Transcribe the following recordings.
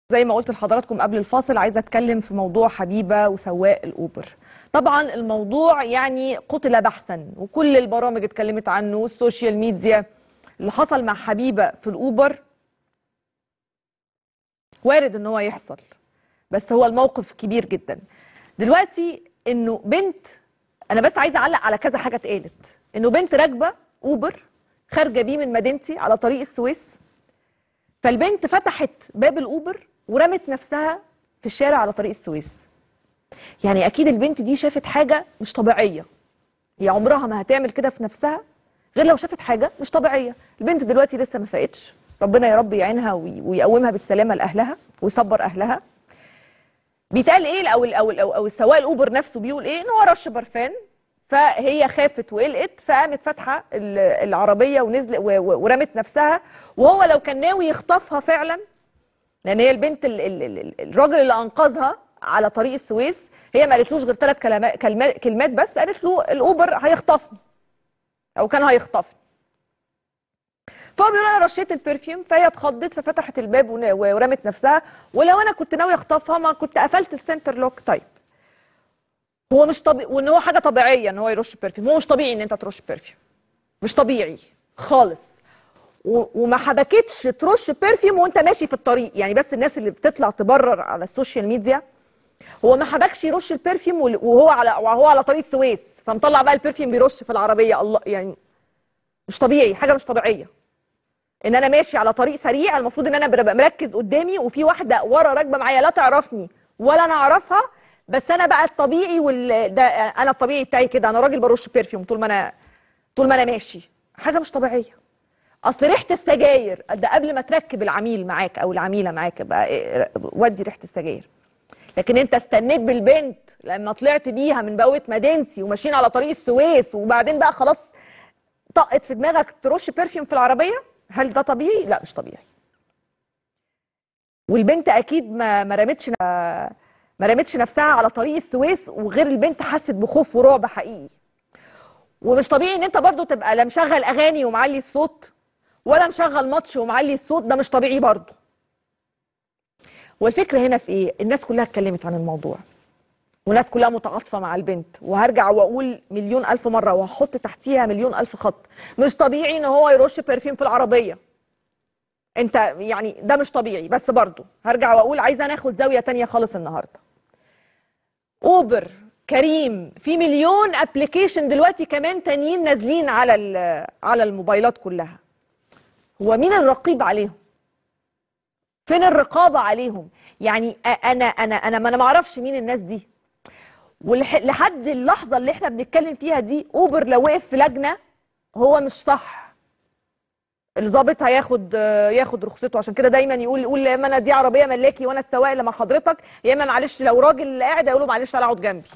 زي ما قلت لحضراتكم قبل الفاصل عايزه اتكلم في موضوع حبيبه وسواق الاوبر طبعا الموضوع يعني قتل بحثا وكل البرامج اتكلمت عنه والسوشيال ميديا اللي حصل مع حبيبه في الاوبر وارد ان هو يحصل بس هو الموقف كبير جدا دلوقتي انه بنت انا بس عايزه اعلق على كذا حاجه اتقالت انه بنت راكبه اوبر خارجه بيه من مدينتي على طريق السويس فالبنت فتحت باب الاوبر ورمت نفسها في الشارع على طريق السويس يعني اكيد البنت دي شافت حاجه مش طبيعيه هي عمرها ما هتعمل كده في نفسها غير لو شافت حاجه مش طبيعيه البنت دلوقتي لسه ما فاقتش ربنا يا رب يعينها وي- ويقومها بالسلامه لاهلها ويصبر اهلها بيتقال ايه او او او, أو السواق الاوبر نفسه بيقول ايه ان هو رش برفان فهي خافت وقلقت فقامت فاتحه ال- العربيه ونزلت و- و- ورمت نفسها وهو لو كان ناوي يخطفها فعلا لان هي البنت ال ال ال الراجل اللي انقذها على طريق السويس هي ما قالتلوش غير ثلاث كلمات كلمات كلمات بس قالت له الاوبر هيخطفني او كان هيخطفني فهو بيقول انا رشيت البرفيوم فهي اتخضت ففتحت الباب ون- ورمت نفسها ولو انا كنت ناوي اخطفها ما كنت قفلت السنتر لوك طيب هو مش طبيعي وان هو حاجه طبيعيه ان هو يرش برفيوم هو مش طبيعي ان انت ترش برفيوم مش طبيعي خالص و- وما حبكتش ترش برفيوم وانت ماشي في الطريق يعني بس الناس اللي بتطلع تبرر على السوشيال ميديا هو ما حبكش يرش البرفيوم وال- وهو على وهو على طريق السويس فمطلع بقى البرفيوم بيرش في العربيه الله يعني مش طبيعي حاجه مش طبيعيه ان انا ماشي على طريق سريع المفروض ان انا ببقى مركز قدامي وفي واحده ورا راكبه معايا لا تعرفني ولا انا اعرفها بس انا بقى الطبيعي وال ده انا الطبيعي بتاعي كده انا راجل برش برفيوم طول ما انا طول ما انا ماشي حاجه مش طبيعيه اصل ريحه السجاير ده قبل ما تركب العميل معاك او العميله معاك بقى إيه، ودي ريحه السجاير لكن انت استنيت بالبنت لما طلعت بيها من بقوه مدينتي وماشيين على طريق السويس وبعدين بقى خلاص طقت في دماغك ترش برفيوم في العربيه هل ده طبيعي لا مش طبيعي والبنت اكيد ما ما رمتش ما رمتش نفسها على طريق السويس وغير البنت حست بخوف ورعب حقيقي ومش طبيعي ان انت برضو تبقى لا مشغل اغاني ومعلي الصوت ولا مشغل ماتش ومعلي الصوت ده مش طبيعي برضو والفكره هنا في ايه الناس كلها اتكلمت عن الموضوع والناس كلها متعاطفه مع البنت وهرجع واقول مليون الف مره وهحط تحتيها مليون الف خط مش طبيعي ان هو يرش برفيوم في العربيه انت يعني ده مش طبيعي بس برضو هرجع واقول عايزه ناخد زاويه تانية خالص النهارده اوبر كريم في مليون ابلكيشن دلوقتي كمان تانيين نازلين على ال- على الموبايلات كلها هو مين الرقيب عليهم فين الرقابه عليهم يعني أ- انا انا انا ما انا ما اعرفش مين الناس دي ولحد اللحظه اللي احنا بنتكلم فيها دي اوبر لو وقف في لجنه هو مش صح الضابط هياخد ياخد رخصته عشان كده دايما يقول يقول يا اما انا دي عربيه ملاكي وانا السواق اللي مع حضرتك يا اما معلش لو راجل اللي قاعد هيقول له معلش تعالى اقعد جنبي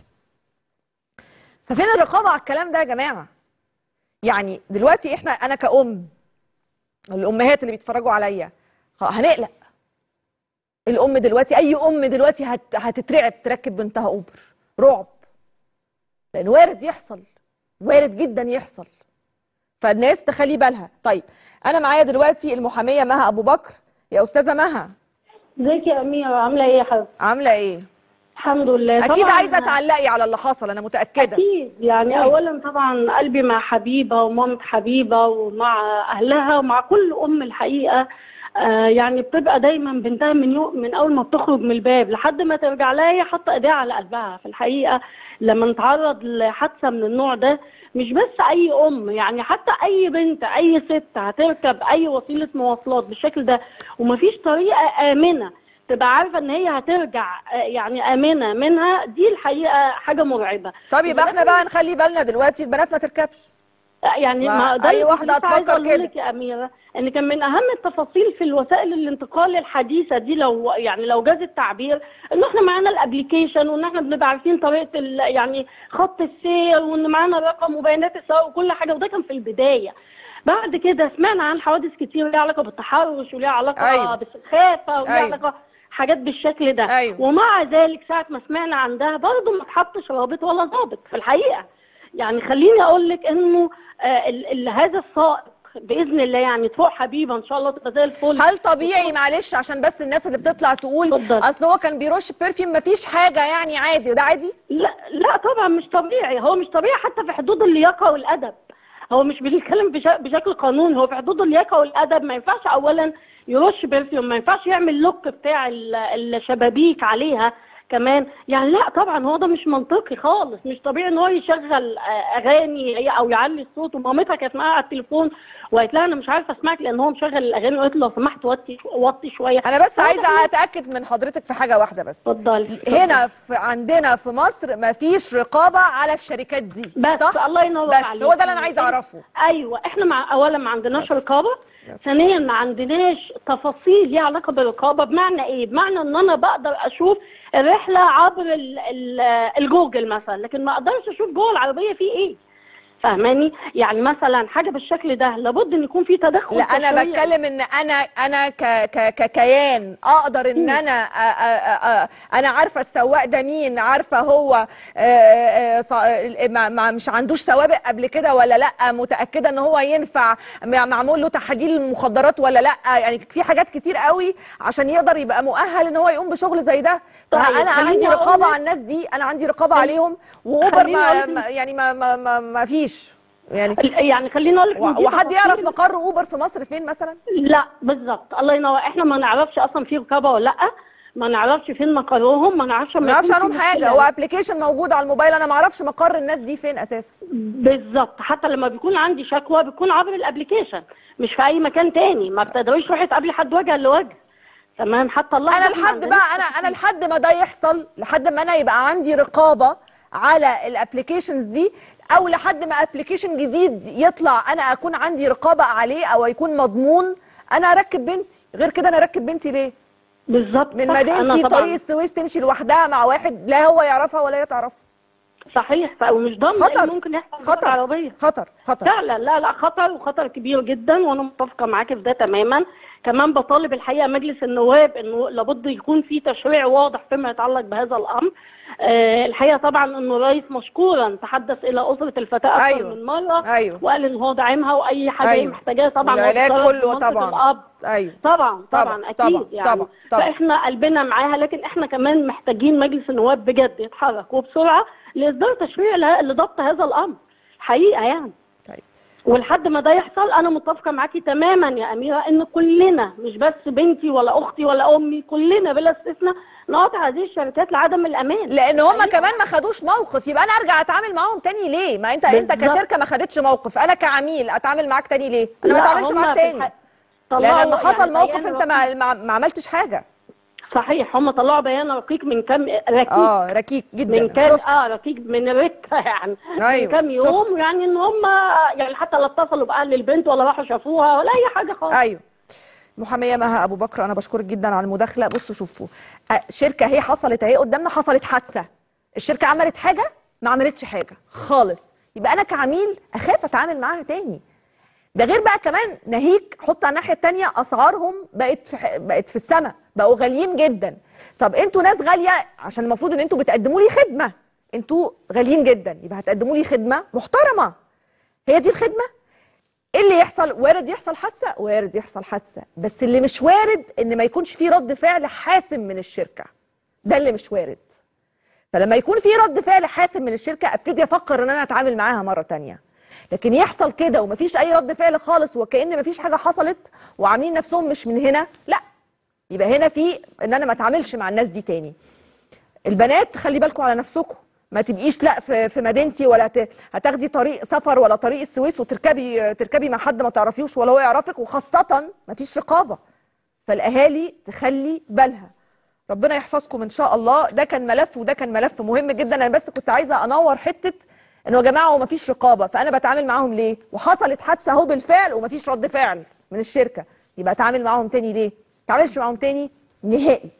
ففين الرقابه على الكلام ده يا جماعه يعني دلوقتي احنا انا كأم الامهات اللي بيتفرجوا عليا هنقلق الام دلوقتي اي ام دلوقتي هت هتترعب تركب بنتها اوبر رعب لان وارد يحصل وارد جدا يحصل فالناس تخلي بالها طيب انا معايا دلوقتي المحاميه مها ابو بكر يا استاذه مها ازيك يا أميرة عاملة ايه يا حبيبتي؟ عامله ايه الحمد لله اكيد طبعاً عايزه تعلقي على اللي حصل انا متاكده أكيد يعني قولي. أولا طبعا قلبي مع حبيبة ومامة حبيبة ومع أهلها ومع كل أم الحقيقة آه يعني بتبقى دايما بنتها من يوم من أول ما بتخرج من الباب لحد ما ترجع لها هي حاطة إيديها على قلبها في الحقيقة لما نتعرض لحادثة من النوع ده مش بس أي أم يعني حتى أي بنت أي ست هتركب أي وسيلة مواصلات بالشكل ده ومفيش طريقة آمنة تبقى عارفه ان هي هترجع آه، يعني امنه منها دي الحقيقه حاجه مرعبه طب يبقى احنا بقى نخلي بالنا دلوقتي البنات ما تركبش يعني ما ما ده أي اللي واحدة كنت عايزة هتفكر أقوله كده. لك يا اميره ان كان من اهم التفاصيل في الوسائل الانتقال الحديثه دي لو يعني لو جاز التعبير ان احنا معانا الابلكيشن وان احنا بنبقى عارفين طريقه ال- يعني خط السير وان معانا رقم وبيانات السواق وكل حاجه وده كان في البدايه بعد كده سمعنا عن حوادث كتير ليها علاقه بالتحرش وليها علاقه أيوة. بالسخافه وليها أيوة. علاقه حاجات بالشكل ده أيوة. ومع ذلك ساعه ما سمعنا عن ده برضه ما اتحطش رابط ولا ضابط في الحقيقه يعني خليني اقول لك انه آه ال- ال- هذا السائق باذن الله يعني تفوق حبيبه ان شاء الله تبقى زي الفل هل طبيعي معلش عشان بس الناس اللي بتطلع تقول اتفضل. اصل هو كان بيرش برفيوم مفيش حاجه يعني عادي وده عادي لا لا طبعا مش طبيعي هو مش طبيعي حتى في حدود اللياقه والادب هو مش بيتكلم بش- بشكل قانوني هو في حدود اللياقه والادب ما ينفعش اولا يرش برفيوم ما ينفعش يعمل لوك بتاع ال- الشبابيك عليها كمان يعني لا طبعا هو ده مش منطقي خالص مش طبيعي ان هو يشغل آه، اغاني هي- او يعلي الصوت ومامتها كانت معاها على التليفون وقالت لها انا مش عارفه اسمعك لان هو مشغل الاغاني وقالت له لو سمحت وطي وطي شويه انا بس فهو عايزه ده- اتاكد من حضرتك في حاجه واحده بس اتفضلي هنا في عندنا في مصر مفيش رقابه على الشركات دي بس صح الله ينور بس عليك هو ده اللي انا عايزه اعرفه ايوه احنا مع اولا ما عندناش بس. رقابه بس. ثانيا ما عندناش تفاصيل ليها علاقه بالرقابه بمعنى ايه بمعنى ان انا بقدر اشوف الرحله عبر ال ال الجوجل مثلا لكن ما اقدرش اشوف جوه العربيه في ايه فاهماني يعني مثلا حاجه بالشكل ده لابد ان يكون في تدخل لا انا تشريعي. بتكلم ان انا انا ك ك ككيان اقدر ان انا أ أ أ انا عارفه السواق ده مين عارفه هو آه، آه، صا- ما- ما- مش عندوش سوابق قبل كده ولا لا متاكده ان هو ينفع مع- معمول له تحاليل المخدرات ولا لا يعني في حاجات كتير قوي عشان يقدر يبقى مؤهل ان هو يقوم بشغل زي ده طيب، فانا خليني عندي أقول رقابه لك- على الناس دي انا عندي رقابه خلي- عليهم واوبر خليني ما أقول لك- ما- يعني ما ما ما, ما فيش يعني يعني خليني اقول لك إن دي وحد يعرف تفاصيل- مقر اوبر في مصر فين مثلا لا بالظبط الله ينور احنا ما نعرفش اصلا في رقابه ولا لا ما نعرفش فين مقرهم ما نعرفش ما لما اعرفش يكون في عنهم حاجه مشكلة. هو ابلكيشن موجود على الموبايل انا ما اعرفش مقر الناس دي فين اساسا بالظبط حتى لما بيكون عندي شكوى بتكون عبر الابلكيشن مش في اي مكان تاني ما بتقدريش تروحي تقابلي حد وجها لوجه تمام حتى الله انا لحد بقى انا انا لحد ما ده يحصل لحد ما انا يبقى عندي رقابه على الابلكيشنز دي او لحد ما ابلكيشن جديد يطلع انا اكون عندي رقابه عليه او يكون مضمون انا اركب بنتي غير كده انا اركب بنتي ليه بالظبط من صح، أنا مدينتي طبعاً طريق السويس تمشي لوحدها مع واحد لا هو يعرفها ولا هي تعرفه صحيح ف- ومش ضامن ايه خطر اللي ممكن يحصل جوه خطر العربيه خطر خطر فعلا لا لا خطر وخطر كبير جدا وانا متفقه معاكي في ده تماما كمان بطالب الحقيقه مجلس النواب انه لابد يكون في تشريع واضح فيما يتعلق بهذا الامر آه الحقيقه طبعا انه الرئيس مشكورا تحدث الى اسره الفتاه اكثر أيوة. من مره ايوه وقال ان هو داعمها واي حاجه هي أيوة. محتاجاها طبعا هو العلاج بيتصرف كله بمنطق طبعاً. الاب ايوه طبعا طبعاً، طبعا اكيد طبعاً، يعني طبعاً، طبعاً. فاحنا قلبنا معاها لكن احنا كمان محتاجين مجلس النواب بجد يتحرك وبسرعه لاصدار تشريع ل- لضبط هذا الامر حقيقه يعني طيب ولحد ما ده يحصل انا متفقه معاكي تماما يا اميره ان كلنا مش بس بنتي ولا اختي ولا امي كلنا بلا استثناء نقاطع هذه الشركات لعدم الامان لان هم حقيقة. كمان ما خدوش موقف يبقى انا ارجع اتعامل معاهم تاني ليه ما انت انت بالظبط. كشركه ما خدتش موقف انا كعميل اتعامل معاك تاني ليه انا ما لا، اتعاملش هم معاك في تاني الح- لان طلعوا لما حصل يعني موقف بيان انت ما, ما, ما عملتش حاجه صحيح هم طلعوا بيان رقيق من كام ركيك اه ركيك جدا من كام شفت اه رقيق من الركه يعني أيوة، من كام يوم شفت. يعني ان هم يعني حتى لا اتصلوا باهل البنت ولا راحوا شافوها ولا اي حاجه خالص ايوه محاميه مها ابو بكر انا بشكرك جدا على المداخله بصوا شوفوا آه، شركه اهي حصلت اهي قدامنا حصلت حادثه الشركه عملت حاجه ما عملتش حاجه خالص يبقى انا كعميل اخاف اتعامل معاها تاني ده غير بقى كمان ناهيك حط على الناحيه التانيه اسعارهم بقت في ح- بقت في السماء بقوا غاليين جدا طب انتوا ناس غاليه عشان المفروض ان انتوا بتقدموا لي خدمه انتوا غاليين جدا يبقى هتقدموا لي خدمه محترمه هي دي الخدمه ايه اللي يحصل وارد يحصل حادثه وارد يحصل حادثه بس اللي مش وارد ان ما يكونش في رد فعل حاسم من الشركه ده اللي مش وارد فلما يكون في رد فعل حاسم من الشركه ابتدي افكر ان انا اتعامل معاها مره تانية لكن يحصل كده ومفيش اي رد فعل خالص وكأن مفيش حاجه حصلت وعاملين نفسهم مش من هنا لا يبقى هنا في ان انا ما اتعاملش مع الناس دي تاني البنات خلي بالكم على نفسكم ما تبقيش لا في في مدينتي ولا ت- هتاخدي طريق سفر ولا طريق السويس وتركبي تركبي مع حد ما تعرفيوش ولا هو يعرفك وخاصة ما فيش رقابة فالاهالي تخلي بالها ربنا يحفظكم ان شاء الله ده كان ملف وده كان ملف مهم جدا انا بس كنت عايزه انور حته انه يا جماعه هو ما فيش رقابه فانا بتعامل معاهم ليه وحصلت حادثه اهو بالفعل وما فيش رد فعل من الشركه يبقى اتعامل معاهم تاني ليه ما اتعاملش معاهم تاني نهائي